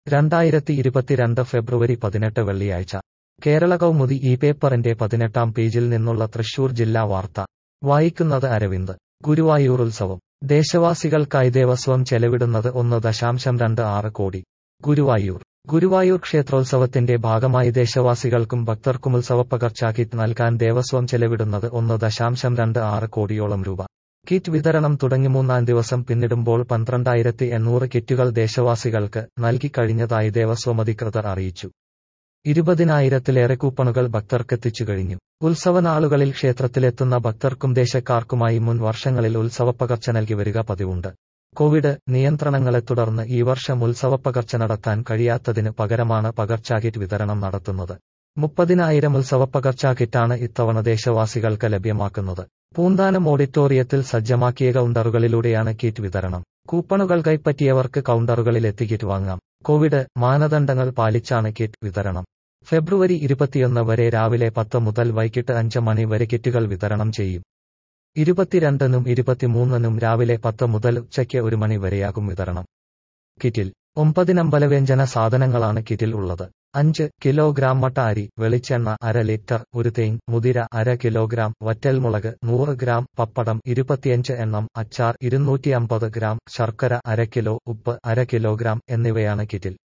രണ്ടായിരത്തി ഇരുപത്തിരണ്ട് ഫെബ്രുവരി പതിനെട്ട് വെള്ളിയാഴ്ച കേരള കൗമുദി ഈ പേപ്പറിന്റെ പതിനെട്ടാം പേജിൽ നിന്നുള്ള തൃശൂർ ജില്ലാ വാർത്ത വായിക്കുന്നത് അരവിന്ദ് ഗുരുവായൂർ ഉത്സവം ദേശവാസികൾക്കായി ദേവസ്വം ചെലവിടുന്നത് ഒന്ന് ദശാംശം രണ്ട് ആറ് കോടി ഗുരുവായൂർ ഗുരുവായൂർ ക്ഷേത്രോത്സവത്തിന്റെ ഭാഗമായി ദേശവാസികൾക്കും ഭക്തർക്കും ഉത്സവപ്പകർച്ചാ കിറ്റ് നൽകാൻ ദേവസ്വം ചെലവിടുന്നത് ഒന്ന് ദശാംശം രണ്ട് ആറ് കോടിയോളം രൂപ കിറ്റ് വിതരണം തുടങ്ങി മൂന്നാം ദിവസം പിന്നിടുമ്പോൾ പന്ത്രണ്ടായിരത്തി എണ്ണൂറ് കിറ്റുകൾ ദേശവാസികൾക്ക് നൽകിക്കഴിഞ്ഞതായി ദേവസ്വം അധികൃതർ അറിയിച്ചു ഇരുപതിനായിരത്തിലേറെ കൂപ്പണുകൾ ഭക്തർക്കെത്തിച്ചു കഴിഞ്ഞു ഉത്സവനാളുകളിൽ ക്ഷേത്രത്തിലെത്തുന്ന ഭക്തർക്കും ദേശക്കാർക്കുമായി മുൻ വർഷങ്ങളിൽ ഉത്സവപ്പകർച്ച നൽകി വരിക പതിവുണ്ട് കോവിഡ് നിയന്ത്രണങ്ങളെ തുടർന്ന് ഈ വർഷം ഉത്സവപ്പകർച്ച നടത്താൻ കഴിയാത്തതിന് പകരമാണ് പകർച്ചാ കിറ്റ് വിതരണം നടത്തുന്നത് മുപ്പതിനായിരം ഉത്സവപ്പകർച്ചാ കിറ്റാണ് ഇത്തവണ ദേശവാസികൾക്ക് ലഭ്യമാക്കുന്നത് പൂന്താനം ഓഡിറ്റോറിയത്തിൽ സജ്ജമാക്കിയ കൗണ്ടറുകളിലൂടെയാണ് കിറ്റ് വിതരണം കൂപ്പണുകൾ കൈപ്പറ്റിയവർക്ക് കൗണ്ടറുകളിൽ എത്തി കിറ്റ് വാങ്ങാം കോവിഡ് മാനദണ്ഡങ്ങൾ പാലിച്ചാണ് കിറ്റ് വിതരണം ഫെബ്രുവരി ഇരുപത്തിയൊന്ന് വരെ രാവിലെ പത്ത് മുതൽ വൈകിട്ട് അഞ്ച് മണി വരെ കിറ്റുകൾ വിതരണം ചെയ്യും ഇരുപത്തിരണ്ടിനും ഇരുപത്തിമൂന്നിനും രാവിലെ പത്ത് മുതൽ ഉച്ചയ്ക്ക് ഒരു മണി വരെയാകും വിതരണം കിറ്റിൽ ഒമ്പതിനമ്പലവ്യഞ്ജന സാധനങ്ങളാണ് കിറ്റിൽ ഉള്ളത് അഞ്ച് കിലോഗ്രാം മട്ട അരി വെളിച്ചെണ്ണ അര ലിറ്റർ ഒരു തേൻ മുതിര അര കിലോഗ്രാം വറ്റൽമുളക് നൂറ് ഗ്രാം പപ്പടം ഇരുപത്തിയഞ്ച് എണ്ണം അച്ചാർ ഇരുന്നൂറ്റി അമ്പത് ഗ്രാം ശർക്കര അര കിലോ ഉപ്പ് അര കിലോഗ്രാം എന്നിവയാണ് കിറ്റിൽ